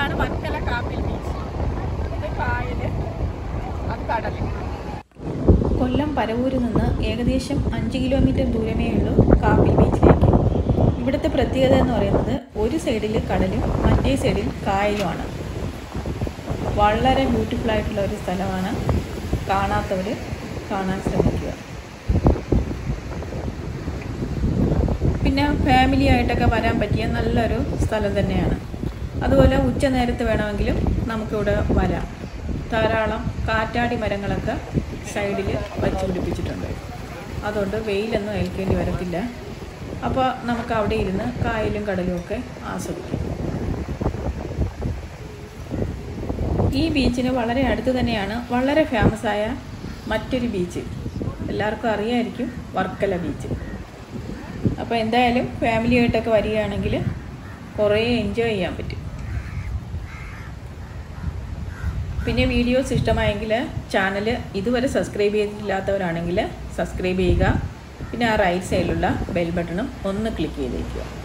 ഇതാണ് വർക്കല കാപ്പിൽ ബീച്ച് ഇത് കായല് അത് കടല് കൊല്ലം പരവൂരിൽ നിന്ന് ഏകദേശം അഞ്ച് കിലോമീറ്റർ ദൂരമേ ഉള്ളൂ കാപ്പിൽ ബീച്ചിലേക്ക് ഇവിടുത്തെ പ്രത്യേകത എന്ന് പറയുന്നത് ഒരു സൈഡിൽ കടലും മറ്റേ സൈഡിൽ കായലുമാണ് വളരെ ബ്യൂട്ടിഫുൾ ആയിട്ടുള്ള ഒരു സ്ഥലമാണ് കാണാത്തവർ കാണാൻ ശ്രമിക്കുക പിന്നെ ഫാമിലി ആയിട്ടൊക്കെ വരാൻ പറ്റിയ നല്ലൊരു സ്ഥലം തന്നെയാണ് അതുപോലെ ഉച്ച നേരത്ത് വേണമെങ്കിലും നമുക്കിവിടെ വരാം ധാരാളം കാറ്റാടി മരങ്ങളൊക്കെ സൈഡിൽ വച്ച് പിടിപ്പിച്ചിട്ടുണ്ട് അതുകൊണ്ട് വെയിലൊന്നും ഏൽക്കേണ്ടി വരത്തില്ല അപ്പോൾ നമുക്ക് അവിടെ ഇരുന്ന് കായലും കടലും ഒക്കെ ആസ്വദിക്കാം ഈ ബീച്ചിന് വളരെ അടുത്ത് തന്നെയാണ് വളരെ ഫേമസ് ആയ മറ്റൊരു ബീച്ച് എല്ലാവർക്കും അറിയായിരിക്കും വർക്കല ബീച്ച് അപ്പോൾ എന്തായാലും ഫാമിലിയായിട്ടൊക്കെ വരികയാണെങ്കിൽ കുറേ എൻജോയ് ചെയ്യാൻ പറ്റും പിന്നെ വീഡിയോസ് ഇഷ്ടമായെങ്കിൽ ചാനൽ ഇതുവരെ സബ്സ്ക്രൈബ് ചെയ്തിട്ടില്ലാത്തവരാണെങ്കിൽ സബ്സ്ക്രൈബ് ചെയ്യുക പിന്നെ ആ റൈറ്റ് സൈഡിലുള്ള ബെൽ ബട്ടണും ഒന്ന് ക്ലിക്ക് ചെയ്തേക്കുക